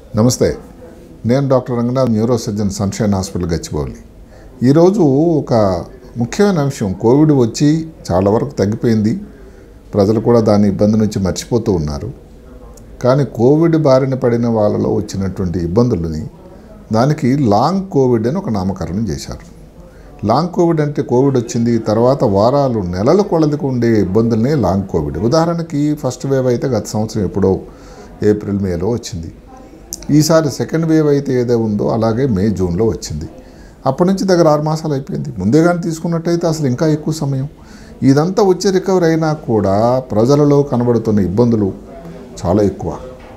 నమస్తే నేను doctor Ranganath neuro surgeon Sunshine hospital Gachibowli ఈరోజు ఒక ముఖ్యమైన అంశం కోవిడ్ వచ్చి చాలా వరకు తగ్గిపోయింది ప్రజలు కూడా దాని ఇబ్బంది నుంచి మర్చిపోతూ ఉన్నారు కానీ కోవిడ్ బారిన పడిన వాళ్ళలో వచ్చినటువంటి ఇబ్బందులని దానికి లాంగ్ కోవిడ్ అని ఒక నామకరణం చేశారు లాంగ్ కోవిడ్ అంటే కోవిడ్ వచ్చింది తర్వాత వారాలు నెలల కొలదికి ఉండే ఇబ్బందులనే లాంగ్ కోవిడ్ ఉదాహరణకి ఫస్ట్ వేవ్ అయితే గత సంవత్సరం ఎప్పుడో ఏప్రిల్ మేలో వచ్చింది ఈసారి సెకండ్ వేవ్ అయితే ఏదో ఉందో అలాగే మే జూన్లో వచ్చింది అప్పటి నుంచి దగ్గర ఆరు మాసాలు అయిపోయింది ముందే కానీ తీసుకున్నట్టయితే అసలు ఇంకా ఎక్కువ సమయం ఇదంతా వచ్చి రికవర్ అయినా కూడా ప్రజలలో కనబడుతున్న ఇబ్బందులు చాలా ఎక్కువ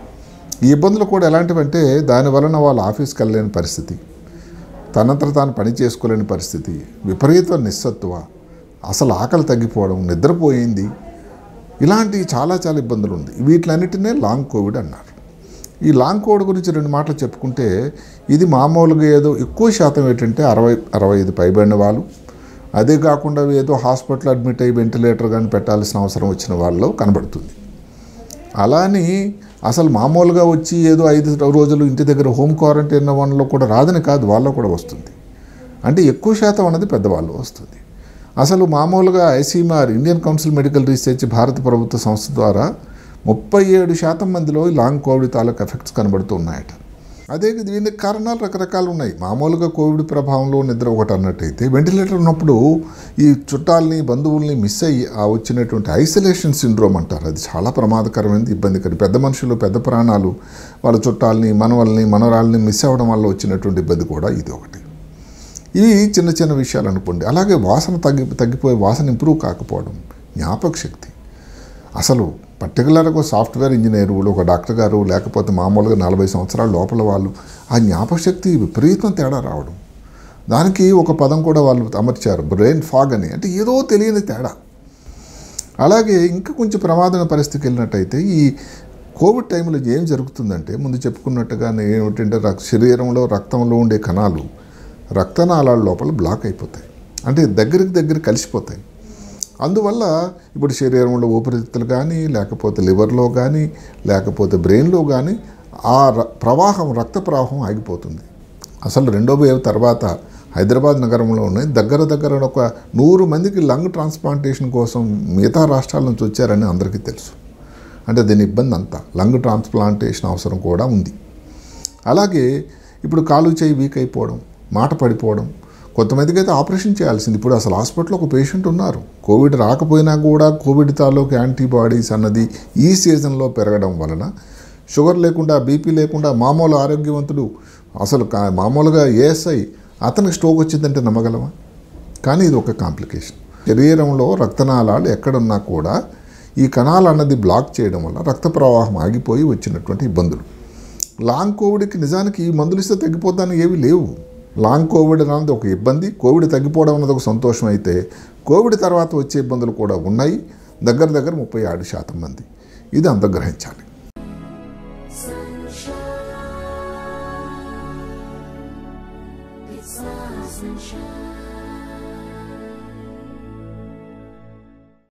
ఈ ఇబ్బందులు కూడా ఎలాంటివంటే దాని వలన వాళ్ళు ఆఫీస్కి వెళ్ళలేని పరిస్థితి తనంతట తాను పని చేసుకోలేని పరిస్థితి విపరీత నిస్సత్వ అసలు ఆకలి తగ్గిపోవడం నిద్రపోయింది ఇలాంటి చాలా చాలా ఇబ్బందులు ఉంది వీటిలన్నిటినే లాంగ్ కోవిడ్ అన్నారు ఈ లాంగ్ కోవిడ్ గురించి రెండు మాటలు చెప్పుకుంటే ఇది మామూలుగా ఏదో ఎక్కువ శాతం ఏంటంటే అరవై అరవై ఐదు పైబడిన వాళ్ళు అదే కాకుండా ఏదో హాస్పిటల్ అడ్మిట్ అయ్యి వెంటిలేటర్ కానీ పెట్టాల్సిన అవసరం వచ్చిన వాళ్ళలో కనబడుతుంది అలాని అసలు మామూలుగా వచ్చి ఏదో ఐదు రోజులు ఇంటి దగ్గర హోమ్ క్వారంటైన్ వాళ్ళలో కూడా రాదని కాదు వాళ్ళలో కూడా వస్తుంది అంటే ఎక్కువ శాతం అన్నది పెద్దవాళ్ళు వస్తుంది అసలు మామూలుగా ICMR Indian council medical research భారత ప్రభుత్వ సంస్థ ద్వారా ముప్పై ఏడు శాతం మందిలో ఈ లాంగ్ కోవిడ్ తాలూకు ఎఫెక్ట్స్ కనబడుతూ ఉన్నాయట అదే దీనికి కారణాలు రకరకాలు ఉన్నాయి మామూలుగా కోవిడ్ ప్రభావంలో నిద్ర ఒకటి అన్నట్టయితే వెంటిలేటర్ ఉన్నప్పుడు ఈ చుట్టాలని బంధువుల్ని మిస్ అయ్యి ఆ వచ్చినటువంటి ఐసోలేషన్ సిండ్రోమ్ అంటారు అది చాలా ప్రమాదకరమైనది ఇబ్బందికరం పెద్ద మనుషులు పెద్ద ప్రాణాలు వాళ్ళ చుట్టాలని మనవల్ని మనవరాలని మిస్ అవ్వడం వల్ల వచ్చినటువంటి ఇబ్బంది కూడా ఇది ఒకటి ఇవి చిన్న చిన్న విషయాలు అనుకోండి అలాగే వాసన తగ్గి తగ్గిపోయే వాసన ఇంప్రూవ్ కాకపోవడం జ్ఞాపక శక్తి అసలు పర్టికులర్గా సాఫ్ట్వేర్ ఇంజనీరు ఒక డాక్టర్ గారు లేకపోతే మామూలుగా నలభై సంవత్సరాల లోపల వాళ్ళు ఆ జ్ఞాపక శక్తి విపరీతం తేడా రావడం దానికి ఒక పదం కూడా వాళ్ళు అమర్చారు బ్రెయిన్ ఫాగ్ అని అంటే ఏదో తెలియని తేడా అలాగే ఇంకా కొంచెం ప్రమాదమైన పరిస్థితికి వెళ్ళినట్టయితే ఈ కోవిడ్ టైంలో ఏం జరుగుతుందంటే ముందు చెప్పుకున్నట్టుగానే ఏమిటంటే రక్ శరీరంలో రక్తంలో ఉండే కణాలు రక్తనాళాల లోపల బ్లాక్ అయిపోతాయి అంటే దగ్గరికి దగ్గర కలిసిపోతాయి అందువల్ల ఇప్పుడు శరీరంలో ఊపిరితిత్తులు కానీ లేకపోతే లివర్లో కానీ లేకపోతే బ్రెయిన్లో కానీ ఆ ర- ప్రవాహం రక్త ప్రవాహం ఆగిపోతుంది అసలు రెండో వేవ్ తర్వాత హైదరాబాద్ నగరంలోనే దగ్గర దగ్గర ఒక నూరు మందికి లంగ్ ట్రాన్స్ప్లాంటేషన్ కోసం మిగతా రాష్ట్రాల నుంచి వచ్చారని అందరికీ తెలుసు అంటే దీని ఇబ్బంది అంతా లంగ్ ట్రాన్స్ప్లాంటేషన్ అవసరం కూడా ఉంది అలాగే ఇప్పుడు కాలు చేయి వీక్ అయిపోవడం మాట పడిపోవడం కొంతమందికి అయితే ఆపరేషన్ చేయాల్సింది ఇప్పుడు అసలు హాస్పిటల్లో ఒక పేషెంట్ ఉన్నారు కోవిడ్ రాకపోయినా కూడా కోవిడ్ తాలూకు యాంటీబాడీస్ అన్నది ఈ సీజన్లో పెరగడం వలన షుగర్ లేకుండా బీపీ లేకుండా మామూలు ఆరోగ్యవంతుడు అసలు కా- మామూలుగా ఏఎస్ఐ అతనికి స్ట్రోక్ వచ్చిందంటే నమ్మగలమా కానీ ఇది ఒక కాంప్లికేషన్ శరీరంలో రక్తనాళాలు ఎక్కడున్నా కూడా ఈ కణాలు అన్నది బ్లాక్ చేయడం వల్ల రక్త ప్రవాహం ఆగిపోయి వచ్చినటువంటి ఇబ్బందులు లాంగ్ కోవిడ్కి నిజానికి ఈ మందులు ఇస్తే తగ్గిపోతానికి ఏవి లేవు లాంగ్ కోవిడ్ అన్నది ఒక ఇబ్బంది కోవిడ్ తగ్గిపోవడం అన్నది ఒక సంతోషం అయితే కోవిడ్ తర్వాత వచ్చే ఇబ్బందులు కూడా ఉన్నాయి దగ్గర దగ్గర ముప్పై ఆరు శాతం మంది ఇది అంత గ్రహించాలి Sunshine. It's our sunshine.